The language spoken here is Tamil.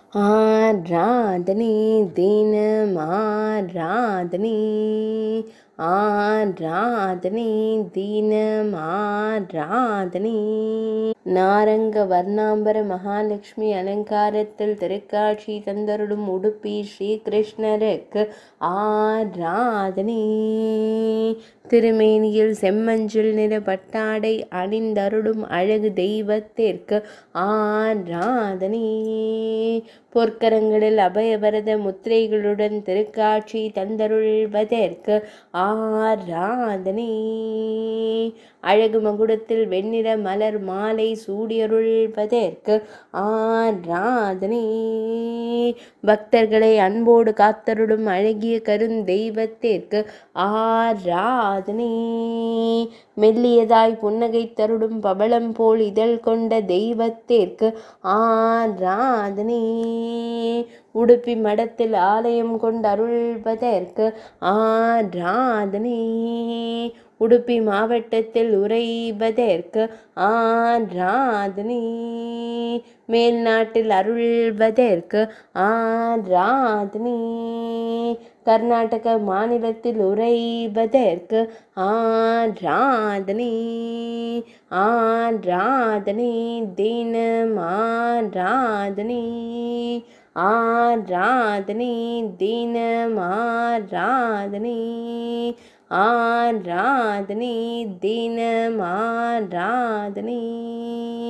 ஆராதனை தினம் ஆராதனை ஆராதனை தினம் ஆராதனை நாரங்க வர்ணாம்பர மகாலட்சுமி அலங்காரத்தில் திருக்காட்சி தந்தருடும் உடுப்பி ஸ்ரீகிருஷ்ணருக்கு ஆராதனை திருமேனியில் செம்மஞ்சள் நிற பட்டாடை அணிந்தருடும் அழகு தெய்வத்திற்கு ஆராதனை பொற்கரங்களில் அபயவரத முத்திரைகளுடன் திருக்காட்சி தந்தருள்வதற்கு ஆராதனை அழகு மகுடத்தில் வெண்ணிற மலர் மாலை சூடியருள்வதற்கு ஆராதனை பக்தர்களை அன்போடு காத்தருடும் அழகிய கருந்தெய்வத்திற்கு ஆராதனை மெல்லியதாய் புன்னகை தருடும் பவளம் போல் இதழ் கொண்ட தெய்வத்திற்கு ஆராதனை உடுப்பி மடத்தில் ஆலயம் கொண்டு அருள்வதற்கு ஆராதனை உடுப்பி மாவட்டத்தில் உறைவதற்கு ஆராதனை மேல் நாட்டில் அருள்வதற்கு ஆராதனை கர்நாடக மாநிலத்தில் உறைவதற்கு ஆராதனை ஆராதனை தினம் ஆராதனை ஆராதனை தினம் ஆராதனை ஆராதனை தினம் ஆராதனை